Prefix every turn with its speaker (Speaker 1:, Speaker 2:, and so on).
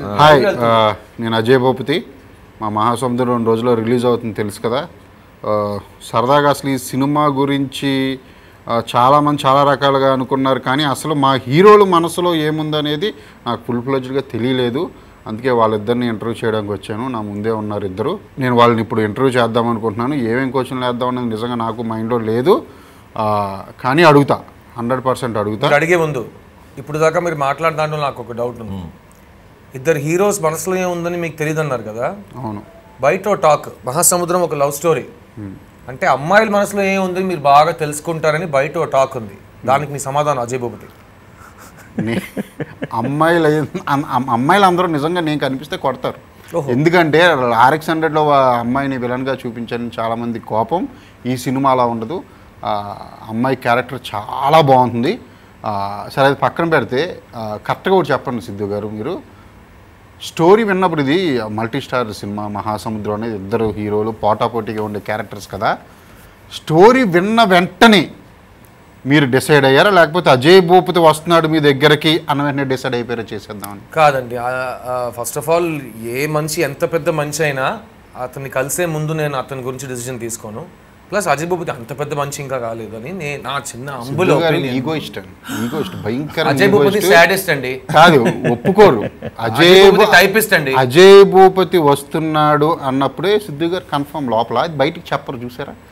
Speaker 1: hi ఆ, నేను అజయ్ భూపతి మా మహాసముద్రం రెండు రోజుల్లో రిలీజ్ అవుతుంది తెలుసు కదా ఆ, సరదాగా అసలు ఈ సినిమా గురించి ఆ, చాలామంది చాలా రకాలుగా అనుకున్నారు కానీ అసలు మా హీరోల మనసులో ఏముందనేది నాకు ఫుల్ ఫ్లెజ్డ్గా తెలియలేదు అందుకే వాళ్ళిద్దరిని ఇంటర్వ్యూ చేయడానికి వచ్చాను నా ముందే ఉన్నారు ఇద్దరు నేను వాళ్ళని ఇప్పుడు ఇంటర్వ్యూ చేద్దాం అనుకుంటున్నాను ఏమేం క్వశ్చన్లు వేద్దాం అనేది నిజంగా నాకు మైండ్లో లేదు ఆ, కానీ అడుగుతా హండ్రెడ్ పర్సెంట్ అడుగుతా
Speaker 2: మీరు అడిగే ముందు ఇప్పుడు దాకా మీరు మాట్లాడిన దాంట్లో నాకు ఒక డౌట్ ఉంది ఇద్దరు హీరోస్ మనసులో ఏముందని మీకు తెలియదు అన్నారు కదా
Speaker 1: అవును
Speaker 2: బయట ఓ టాక్ మహాసముద్రం ఒక లవ్ స్టోరీ అంటే అమ్మాయిల మనసులో ఏముంది మీరు బాగా తెలుసుకుంటారని బయట ఓ టాక్ ఉంది దానికి మీ సమాధానం అజయ్ భూపతి
Speaker 1: నే- అమ్మాయిలు అయ్యి- అమ్- అమ్- అమ్మాయిలు అందరూ నిజంగా నేను కనిపిస్తే కొడతారు ఎందుకంటే ఆర్ఎక్స్ హండ్రెడ్లో అమ్మాయిని విలన్గా చూపించని చాలామంది కోపం ఈ సినిమా అలా ఉండదు ఆ, అమ్మాయి క్యారెక్టర్ చాలా బాగుంటుంది ఆ, సరే అది పక్కన పెడితే ఆ, కరెక్ట్గా ఒకటి చెప్పండి సిద్ధు గారు మీరు స్టోరీ విన్నప్పుడు ఇది మల్టీ స్టార్ సినిమా మహాసముద్రం అనేది ఇద్దరు హీరోలు పోటాపోటీగా ఉండే క్యారెక్టర్స్ కదా స్టోరీ విన్న వెంటనే మీరు డిసైడ్ అయ్యారా లేకపోతే అజయ్ భూపతి వస్తున్నాడు మీ దగ్గరకి అన్న వెంటనే డిసైడ్ అయిపోయారా చేసేద్దామని
Speaker 2: కాదండి ఫస్ట్ ఆఫ్ ఆల్ ఏ మనిషి ఎంత పెద్ద మనిషి అయినా అతన్ని కలిసే ముందు నేను అతని గురించి డిసిజన్ తీసుకోను ప్లస్ అజయ్ భూపతి అంత పెద్ద మనిషి ఇంకా కాలేదని నేను నా చిన్న అంబులో
Speaker 1: ఈగో ఇష్టం ఈగో ఇష్టం భయంకర
Speaker 2: అజయ్ భూపతి సాడెస్ట్ అండి
Speaker 1: కాదు ఒప్పుకోరు అజయ్
Speaker 2: అజయ్ భూపతి
Speaker 1: భూ-
Speaker 2: టైపిస్ట్ అండి
Speaker 1: అజయ్ భూపతి వస్తున్నాడు అన్నప్పుడే సిద్ధు గారు కన్ఫర్మ్ లోపల అది బయటికి చెప్పరు చూసారా